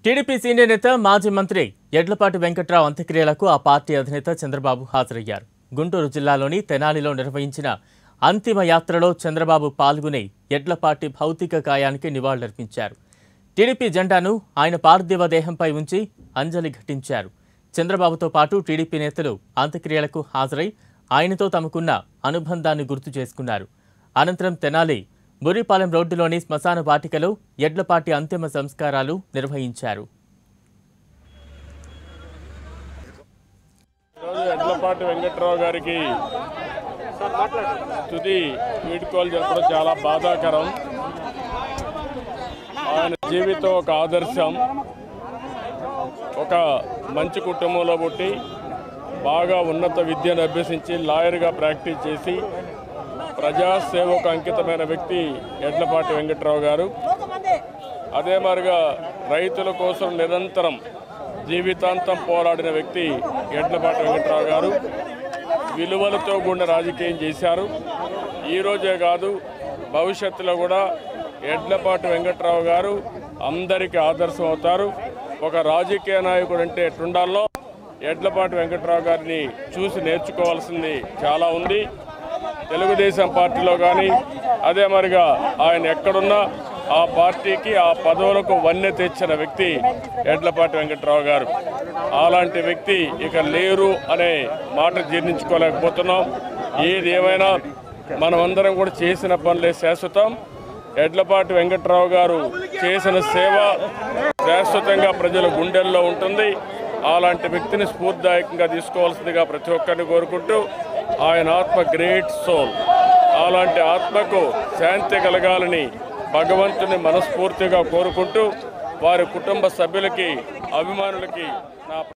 TDP senior నేత మాజీ మంత్రి ఎడ్లపాటి వెంకట్రావు అంత్యక్రియలకు ఆ పార్టీ అధినేత చంద్రబాబు హాజరయ్యారు గుంటూరు జిల్లాలోని తెనాలిలో నిర్వహించిన అంతిమ యాత్రలో చంద్రబాబు పాల్గొని ఎడ్లపాటి భౌతిక కాయానికి నివాళులర్పించారు టీడీపీ జెండాను ఆయన పార్థివ దేహంపై ఉంచి అంజలి ఘటించారు చంద్రబాబుతో పాటు టీడీపీ నేతలు అంత్యక్రియలకు హాజరై ఆయనతో తమకున్న అనుబంధాన్ని గుర్తు చేసుకున్నారు అనంతరం తెనాలి బుర్రిపాలెం రోడ్డులోని శ్మశాన వాటికలో ఎడ్లపాటి అంతిమ సంస్కారాలు నిర్వహించారు ఈరోజు ఎడ్లపాటి వెంకట్రావు గారికి తుది వీడ్కోలు చెప్పడం చాలా బాధాకరం ఆయన జీవితం ఒక ఆదర్శం ఒక మంచి కుటుంబంలో పుట్టి బాగా ఉన్నత విద్యను అభ్యసించి లాయర్గా ప్రాక్టీస్ చేసి ప్రజాసేవకు అంకితమైన వ్యక్తి ఎడ్లపాటి వెంకట్రావు గారు అదే మాదిరిగా రైతుల కోసం నిరంతరం జీవితాంతం పోరాడిన వ్యక్తి ఎడ్లపాటి వెంకట్రావు గారు విలువలతో కూడిన రాజకీయం చేశారు ఈ రోజే కాదు భవిష్యత్తులో కూడా ఎడ్లపాటి వెంకట్రావు గారు అందరికీ ఆదర్శం అవుతారు ఒక రాజకీయ నాయకుడు అంటే ఎట్లుండాలో ఎడ్లపాటి వెంకట్రావు గారిని చూసి నేర్చుకోవాల్సింది చాలా ఉంది తెలుగుదేశం పార్టీలో కానీ అదే మరిగా ఆయన ఎక్కడున్నా ఆ పార్టీకి ఆ పదవులకు వన్నె తెచ్చిన వ్యక్తి ఎడ్లపాటి వెంకట్రావు గారు అలాంటి వ్యక్తి ఇక లేరు అనే మాట జీర్ణించుకోలేకపోతున్నాం ఏది ఏమైనా మనమందరం కూడా చేసిన పనులే శాశ్వతం ఎడ్లపాటి వెంకట్రావు గారు చేసిన సేవ శాశ్వతంగా ప్రజల గుండెల్లో ఉంటుంది అలాంటి వ్యక్తిని స్ఫూర్తిదాయకంగా తీసుకోవాల్సిందిగా ప్రతి ఒక్కరిని కోరుకుంటూ ఆయన ఆత్మ గ్రేట్ సోల్ అలాంటి ఆత్మకు శాంతి కలగాలని భగవంతుని మనస్ఫూర్తిగా కోరుకుంటూ వారి కుటుంబ సభ్యులకి అభిమానులకి నా